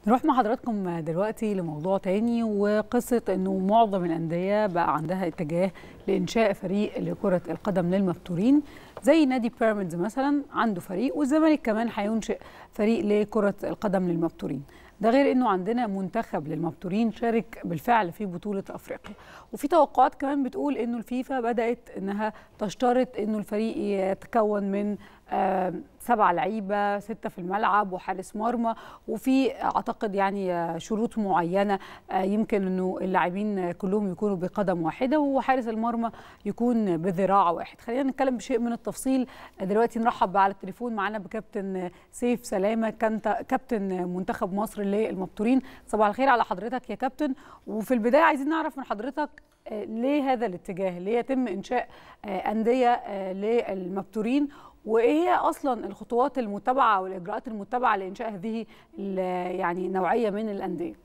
نروح مع حضراتكم دلوقتي لموضوع تاني وقصة انه معظم الأندية بقى عندها اتجاه لإنشاء فريق لكرة القدم للمبتورين زي نادي بيراميدز مثلا عنده فريق والزمالك كمان هينشئ فريق لكرة القدم للمبتورين ده غير انه عندنا منتخب للمبتورين شارك بالفعل في بطولة افريقيا وفي توقعات كمان بتقول انه الفيفا بدأت انها تشترط انه الفريق يتكون من آه سبع لعيبه سته في الملعب وحارس مرمى وفي اعتقد يعني شروط معينه آه يمكن انه اللاعبين كلهم يكونوا بقدم واحده وحارس المرمى يكون بذراع واحد خلينا نتكلم بشيء من التفصيل دلوقتي نرحب على التليفون معانا بكابتن سيف سلامه كابتن منتخب مصر للمبتورين صباح الخير على حضرتك يا كابتن وفي البدايه عايزين نعرف من حضرتك ليه هذا الاتجاه ليه يتم انشاء انديه للمبتورين وايه هي اصلا الخطوات المتبعه والاجراءات المتبعه لانشاء هذه يعني نوعيه من الانديه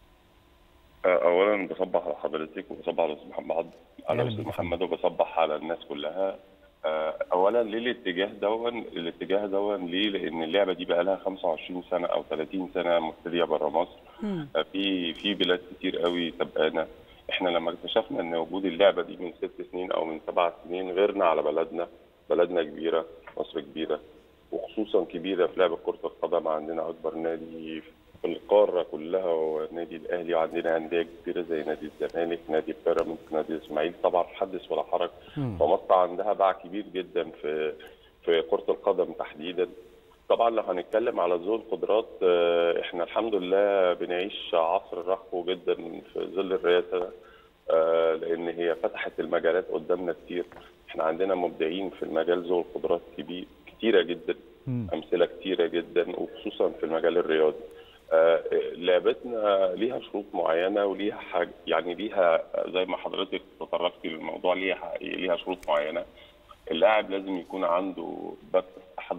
اولا بصبح على حضرتك وبصبح على استاذ محمد على استاذ محمد وبصبح على الناس كلها اولا ليه الاتجاه دون الاتجاه دون ليه لان اللعبه دي بقى لها 25 سنه او 30 سنه مبتديه بره مصر في في بلاد كتير قوي سبقانا احنا لما اكتشفنا ان وجود اللعبه دي من ست سنين او من سبع سنين غيرنا على بلدنا بلدنا كبيره مصر كبيره وخصوصا كبيره في لعبه كره القدم عندنا اكبر نادي في القاره كلها هو النادي الاهلي وعندنا انديه كبيره زي نادي الزمالك نادي بيراميدز نادي الاسماعيلي طبعا حدث ولا حرج فمصر عندها باع كبير جدا في في كره القدم تحديدا طبعا لو هنتكلم على ذوي القدرات احنا الحمد لله بنعيش عصر رخو جدا في ظل الرئاسه لان هي فتحت المجالات قدامنا كتير احنا عندنا مبدعين في المجال ذوي القدرات كبير كتيره جدا م. امثله كتيره جدا وخصوصا في المجال الرياضي آه لعبتنا ليها شروط معينه وليها حاجة يعني ليها زي ما حضرتك تطرقتي للموضوع ليها ليها شروط معينه اللاعب لازم يكون عنده بس احد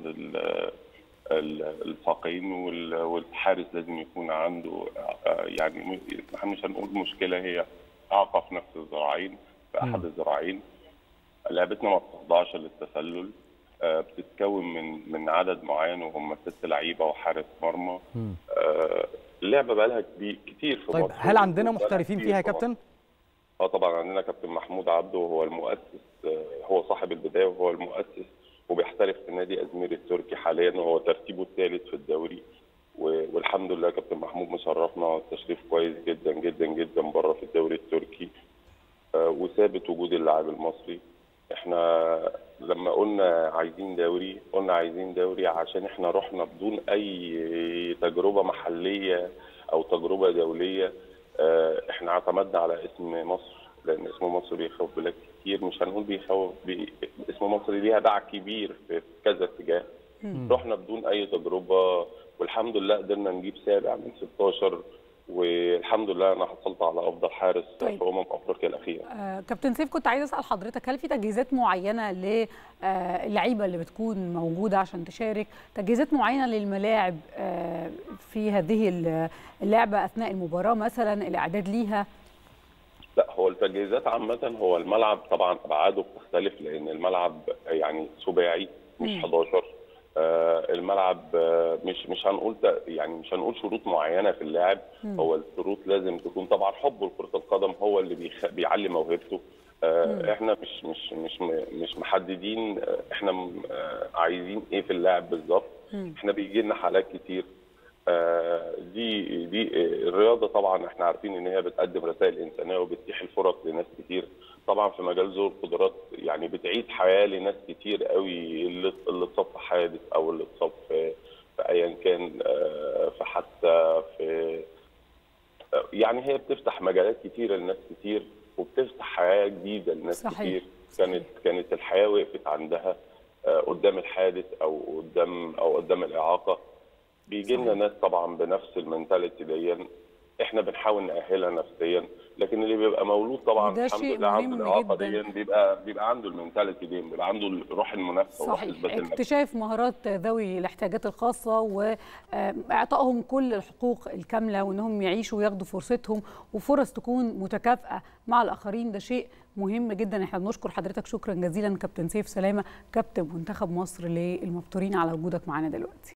الساقين والحارس لازم يكون عنده آه يعني مش هنقول مشكله هي اعاقه في نفس الذراعين في احد الذراعين لعبتنا ما بتخضعش للتسلل آه بتتكون من من عدد معين وهم ست لعيبه وحارس مرمى آه اللعبه بقى لها كتير في طيب مصر هل عندنا محترفين فيها يا كابتن؟ اه طبعا عندنا كابتن محمود عبده وهو المؤسس آه هو صاحب البدايه وهو المؤسس وبيحترف في نادي ازمير التركي حاليا وهو ترتيبه الثالث في الدوري والحمد لله كابتن محمود مشرفنا تشريف كويس جدا جدا جدا بره في الدوري التركي وثابت وجود اللاعب المصري احنا لما قلنا عايزين دوري قلنا عايزين دوري عشان احنا رحنا بدون اي تجربه محليه او تجربه دوليه احنا اعتمدنا على اسم مصر لان اسم مصر بيخوف بلاد كتير مش هنقول بيخوف بي... اسم مصر ليها باع كبير في كذا اتجاه رحنا بدون اي تجربه والحمد لله قدرنا نجيب سابع من 16 والحمد لله انا حصلت على افضل حارس طيب. في امم افريقيا الاخيره. آه كابتن سيف كنت عايز اسال حضرتك هل في تجهيزات معينه للعيبه اللي بتكون موجوده عشان تشارك؟ تجهيزات معينه للملاعب آه في هذه اللعبه اثناء المباراه مثلا الاعداد ليها؟ لا هو التجهيزات عامه هو الملعب طبعا ابعاده بتختلف لان الملعب يعني سباعي مش م. 11 آه الملعب آه مش مش هنقول يعني مش هنقول شروط معينه في اللاعب هو الشروط لازم تكون طبعا حبه لكره القدم هو اللي بيخ... بيعلي موهبته آه احنا مش مش مش مش محددين احنا عايزين ايه في اللاعب بالظبط احنا بيجي لنا حالات كتير دي دي الرياضه طبعا احنا عارفين ان هي بتقدم رسائل انسانيه وبتتيح الفرص لناس كتير طبعا في مجال ذوي القدرات يعني بتعيد حياه لناس كتير قوي اللي اللي اتصاب في حادث او اللي اتصاب في في ايا كان في حادثه في يعني هي بتفتح مجالات كتيره لناس كتير وبتفتح حياه جديده لناس صحيح. كتير كانت كانت الحياه وقفت عندها قدام الحادث او قدام او قدام الاعاقه بيجي لنا ناس طبعا بنفس المنتاليتي دي احنا بنحاول ناهلها نفسيا لكن اللي بيبقى مولود طبعا ده الحمد شيء لله عنده مهم الاعاقه جداً. دي بيبقى بيبقى عنده المنتاليتي دي بيبقى عنده روح المنافسه وروح صحيح اثبات النفس اكتشاف مهارات ذوي الاحتياجات الخاصة وإعطائهم كل الحقوق الكاملة وإنهم يعيشوا وياخدوا فرصتهم وفرص تكون متكافئة مع الآخرين ده شيء مهم جدا احنا بنشكر حضرتك شكرا جزيلا كابتن سيف سلامة كابتن منتخب مصر للمبتورين على وجودك معنا دلوقتي